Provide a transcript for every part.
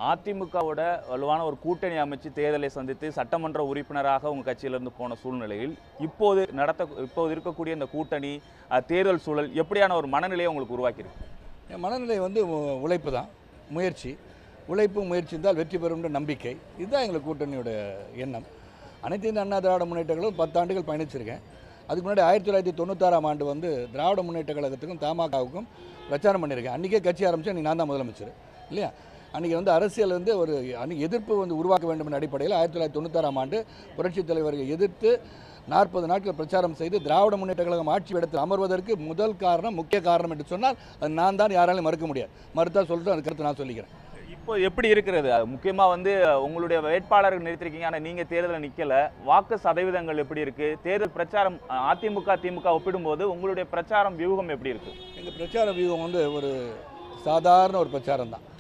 அதிமுகவோட வலுவான ஒரு கூட்டணி அமைச்சு தேர்தலை சந்தித்து சட்டமன்ற உறுப்பினராக உங்க கட்சியிலிருந்து போன சூழ்நிலையில் இப்போது நடத்த இப்போது இருக்கக்கூடிய இந்த கூட்டணி அஹ், தேர்தல் சூழல் எப்படியான ஒரு மனநிலையை உங்களுக்கு உருவாக்கியிருக்கு என் மனநிலை வந்து உ- உழைப்பு தான் முயற்சி உழைப்பு முயற்சி இருந்தால் வெற்றி பெறும்ன்ற நம்பிக்கை இதுதான் எங்களுக்கு கூட்டணியோட எண்ணம் அனைத்து இந்திய அண்ணா திராவிட முன்னேற்றங்களும் பத்தாண்டுகள் பயணிச்சிருக்கேன் அதுக்கு முன்னாடி ஆயிரத்தி தொள்ளாயிரத்தி தொண்ணூத்தாறாம் ஆண்டு வந்து திராவிட முன்னேற்ற கழகத்துக்கும் தமாகவுக்கும் பிரச்சாரம் பண்ணியிருக்கேன் அன்றைக்கே கட்சி ஆரம்பித்தேன் அன்றைக்கி நான் தான் முதலமைச்சர் இல்லையா அன்றைக்கி வந்து அரசியல் வந்து ஒரு அன்றைக்கி எதிர்ப்பு வந்து உருவாக்க வேண்டும் என்ற அடிப்படையில் ஆயிரத்தி தொள்ளாயிரத்தி தொண்ணூத்தாறாம் ஆண்டு புரட்சித் தலைவரை எதிர்த்து நாற்பது நாட்கள் பிரச்சாரம் செய்து திராவிட முன்னேற்ற கழகம் ஆட்சி இடத்தில் அமர்வதற்கு முதல் காரணம் முக்கிய காரணம் என்று சொன்னால் அது நான் தான் யாராலும் மறுக்க முடியாது மறுத்தா சொல்லிட்டு அது கருத்து நான் சொல்லிக்கிறேன் இப்போ எப்படி இருக்கிறது அது முக்கியமா வந்து அஹ், உங்களுடைய வேட்பாளர்கள் நிறுத்திருக்கீங்க ஆனா நீங்க தேர்தலில் நிக்கல வாக்கு சதவீதங்கள் எப்படி இருக்கு தேர்தல் பிரச்சாரம் அஹ், அதிமுக திமுக ஒப்பிடும்போது உங்களுடைய பிரச்சாரம் வியூகம் எப்படி இருக்கு எங்கள் பிரச்சார வியூகம் வந்து ஒரு சாதாரண ஒரு பிரச்சாரம் தான்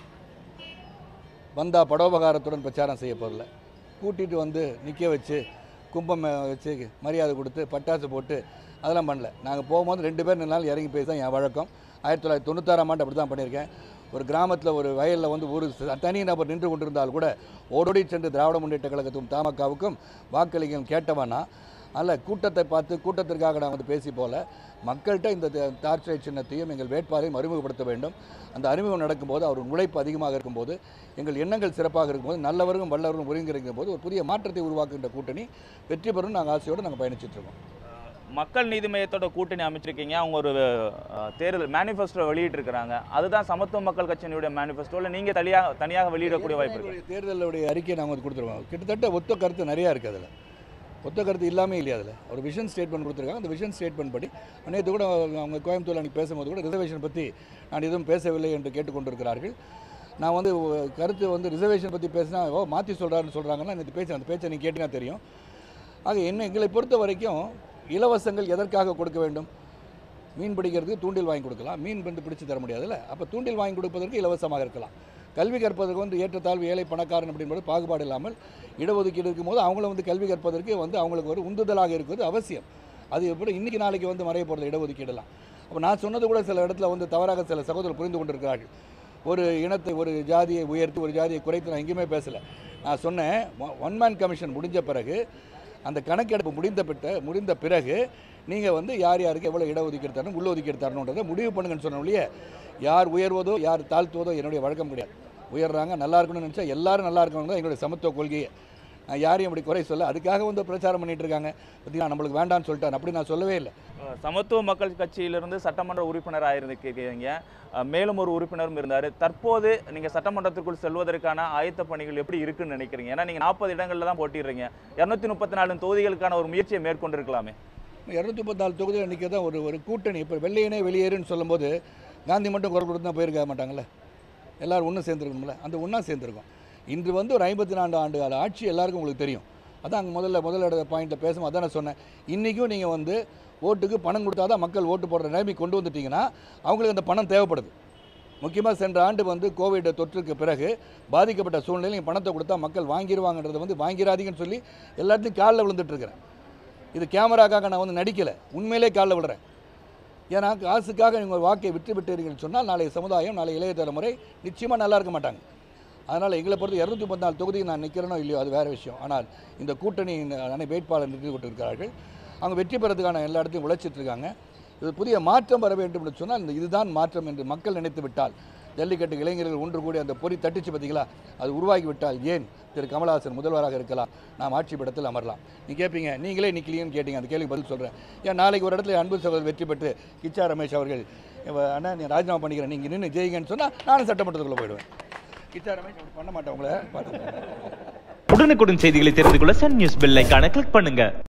வந்தா படோபகாரத்துடன் பிரச்சாரம் செய்ய போகிறல கூட்டிகிட்டு வந்து நிற்க வச்சு கும்பம் அஹ், வச்சு மரியாதை கொடுத்து பட்டாசு போட்டு அதெல்லாம் பண்ணல நாங்கள் போகும்போது ரெண்டு பேர் நின்னாலும் இறங்கி பேசி தான் என் வழக்கம் ஆயிரத்தி தொள்ளாயிரத்தி தொண்ணூத்தாறாம் ஆண்டு அப்படி தான் பண்ணியிருக்கேன் ஒரு கிராமத்தில் ஒரு வயலில் வந்து ஒரு ச- தனி நபர் நின்று கொண்டிருந்தால் கூட ஓடோடி சென்று திராவிட முன்னேற்ற கழகத்துக்கும் தமாகவுக்கும் வாக்களிக்கும் கேட்டவனா அல்ல கூட்டத்தை பார்த்து கூட்டத்திற்காக நான் வந்து பேசி போல மக்கள்கிட்ட இந்த த- டார்ச் லைட் சின்னத்தையும் எங்கள் வேட்பாளையும் அறிமுகப்படுத்த வேண்டும் அந்த அறிமுகம் நடக்கும்போது அவர் உழைப்பு அதிகமாக இருக்கும்போது எங்கள் எண்ணங்கள் சிறப்பாக இருக்கும்போது நல்லவர்களும் வல்லவர்களும் ஒருங்கிணைக்கும் போது ஒரு புதிய மாற்றத்தை உருவாக்குகின்ற கூட்டணி வெற்றி பெறும் நாங்கள் ஆசையோடு நாங்கள் பயணிச்சுட்டு இருக்கோம் மக்கள் நீதி மையத்தோட கூட்டணி அமைச்சிருக்கீங்க அவங்க ஒரு அஹ், தேர்தல் மேனிஃபெஸ்டோ வெளியிட்டிருக்கிறாங்க அதுதான் சமத்துவ மக்கள் கட்சியினுடைய மேனிஃபெஸ்டோ இல்லை நீங்க தனியாக தனியாக வெளியிடக்கூடிய வாய்ப்பு இருக்கு எங்களுடைய தேர்தலுடைய அறிக்கையை நாங்கள் வந்து கொடுத்துருவோம் கிட்டத்தட்ட ஒத்த கருத்து நிறையா இருக்குது அதில் ஒத்த கருத்து இல்லாமே இல்லையா அதில் ஒரு விஷன் ஸ்டேட்மெண்ட் கொடுத்துருக்காங்க அந்த விஷன் ஸ்டேட்மெண்ட் படி நேற்று கூட அவங்க கோயம்புத்தூர் அன்றைக்கி பேசும்போது கூட ரிசர்வேஷன் பற்றி நான் எதுவும் பேசவில்லை என்று கேட்டுக்கொண்டிருக்கிறார்கள் நான் வந்து ஒ- கருத்து வந்து ரிசர்வேஷன் பற்றி பேசினா ஓ மாற்றி சொல்கிறாருன்னு சொல்கிறாங்கன்னா நேற்று பேச அந்த பேச்சை நீங்கள் கேட்டிங்கன்னா தெரியும் ஆக என்ன எங்களை பொறுத்த வரைக்கும் இலவசங்கள் எதற்காக கொடுக்க வேண்டும் மீன் பிடிக்கிறதுக்கு தூண்டில் வாங்கி கொடுக்கலாம் மீன் வந்து பிடிச்சு தர முடியாதுல்ல அப்போ தூண்டில் வாங்கி கொடுப்பதற்கு இலவசமாக இருக்கலாம் கல்வி கற்பதற்கு வந்து ஏற்றத்தாழ்வு ஏழை பணக்காரன் அப்படின்பது பாகுபாடு இல்லாமல் இடஒதுக்கீடு இருக்கும்போது அவங்களும் வந்து கல்வி கற்பதற்கு வந்து அவங்களுக்கு ஒரு உந்துதலாக இருக்கிறது அவசியம் அது எப்படி இன்றைக்கி நாளைக்கு வந்து மறைய போகிறது இடஒதுக்கீடெல்லாம் அப்போ நான் சொன்னது கூட சில இடத்துல வந்து தவறாக சில சகோதரர் புரிந்து கொண்டிருக்கிறார்கள் ஒரு இனத்தை ஒரு ஜாதியை உயர்த்தி ஒரு ஜாதியை குறைத்து நான் எங்கேயுமே பேசலை நான் சொன்னேன் ஒன் மேன் கமிஷன் முடிஞ்ச பிறகு அந்த கணக்கெடுப்பு முடிந்த பிட்ட முடிந்த பிறகு நீங்கள் வந்து யார் யாருக்கு எவ்வளோ இடஒதுக்கீடு தரணும் உள்ளொதுக்கீடு தரணுன்றதை முடிவு பண்ணுங்கன்னு சொன்ன ஒழிய யார் உயர்வதோ யார் தாழ்த்துவதோ என்னுடைய வழக்கம் கிடையாது உயர்றாங்க நல்லா இருக்கணும்னு நினச்சா எல்லாரும் நல்லா இருக்கணும் தான் எங்களுடைய சமத்துவ கொள்கையே நான் யாரையும் அப்படி குறை சொல்ல அதுக்காக வந்து பிரச்சாரம் பண்ணிட்டு இருக்காங்க பார்த்தீங்கன்னா நம்மளுக்கு வேண்டாம்னு சொல்லிட்டான் அப்படி நான் சொல்லவே இல்லை அஹ், சமத்துவ மக்கள் கட்சியிலிருந்து சட்டமன்ற உறுப்பினராக இருந்திருக்கீங்க அஹ், மேலும் ஒரு உறுப்பினரும் இருந்தார் தற்போது நீங்கள் சட்டமன்றத்திற்குள் செல்வதற்கான ஆயத்த பணிகள் எப்படி இருக்குன்னு நினைக்கிறீங்க ஏன்னா நீங்கள் நாற்பது இடங்களில் தான் போட்டிடுறீங்க இரநூத்தி முப்பத்தி நாலு தொகுதிகளுக்கான ஒரு முயற்சியை மேற்கொண்டிருக்கலாமே இரநூத்தி முப்பத்தாலு தொகுதியில் நிற்க தான் ஒரு ஒரு கூட்டணி இப்போ வெள்ளையனே வெளியேறுன்னு சொல்லும்போது காந்தி மட்டும் குரல் கொடுத்து தான் போயிருக்க மாட்டாங்கல்ல எல்லாரும் ஒன்று சேர்ந்துருக்கணும்ல அந்த ஒன்றா சேர்ந்துருக்கோம் இன்று வந்து ஒரு ஐம்பத்தி நான்கு ஆண்டு கால ஆட்சி எல்லாருக்கும் உங்களுக்கு தெரியும் அதான் அங்கே முதல்ல முதல்ல பாயிண்ட்டில் பேசும்போது அதான் நான் சொன்னேன் இன்றைக்கும் நீங்கள் வந்து ஓட்டுக்கு பணம் கொடுத்தா தான் மக்கள் ஓட்டு போடுற நிலைமை கொண்டு வந்துட்டீங்கன்னா அவங்களுக்கு அந்த பணம் தேவைப்படுது முக்கியமாக சென்ற ஆண்டு வந்து கோவிட் தொற்றுக்கு பிறகு பாதிக்கப்பட்ட சூழ்நிலையில் நீங்கள் பணத்தை கொடுத்தா மக்கள் வாங்கிடுவாங்கன்றதை வந்து வாங்கிடாதீங்கன்னு சொல்லி எல்லாத்தையும் காலில் விழுந்துட்டு இருக்கிறேன் இது கேமராக்காக நான் வந்து நடிக்கலை உண்மையிலே காலில் விடுறேன் ஏன்னா காசுக்காக நீங்கள் வாக்கை விட்டு விட்டீர்கள் சொன்னால் நாளைய சமுதாயம் நாளை இளைய தலைமுறை நிச்சயமாக நல்லா இருக்க மாட்டாங்க அதனால் எங்களை பொறுத்து இரநூத்தி பதினாலு தொகுதி நான் நிற்கிறேனோ இல்லையோ அது வேறு விஷயம் ஆனால் இந்த கூட்டணி அனை வேட்பாளர் நிறுத்தி கொண்டிருக்கிறார்கள் அவங்க வெற்றி பெறதுக்கான எல்லா இடத்தையும் உழைச்சிட்டு இருக்காங்க இது புதிய மாற்றம் வர வேண்டும் என்று சொன்னால் இந்த இதுதான் மாற்றம் என்று மக்கள் நினைத்து விட்டால் ஜல்லிக்கட்டு இளைஞர்கள் ஒன்று கூடி அந்த பொறி தட்டிச்சு பார்த்தீங்களா அது உருவாகி விட்டால் ஏன் திரு கமலஹாசன் முதல்வராக இருக்கலாம் நாம் ஆட்சி படத்தில் அமரலாம் நீ கேட்பீங்க நீங்களே நிற்கலையும் கேட்டீங்க அந்த கேள்விக்கு பதில் சொல்கிறேன் ஏன் நாளைக்கு ஒரு இடத்துல அன்பு சகோதரர் வெற்றி பெற்று கிச்சா ரமேஷ் அவர்கள் இவ- அண்ணா நீ ராஜினாமா பண்ணிக்கிறேன் நீங்கள் நின்று ஜெயிங்கன்னு சொன்னால் நானும் சட்டமன்றத்துக்குள்ளே போயிடுவேன் கிச்சா ரமேஷ் அப்படி பண்ண மாட்டேன் உங்களை பார்த்து உடனுக்குடன் செய்திகளை தெரிந்து கொள்ள சன் நியூஸ் பெல் ஐகானை கிளிக் பண்ணுங்க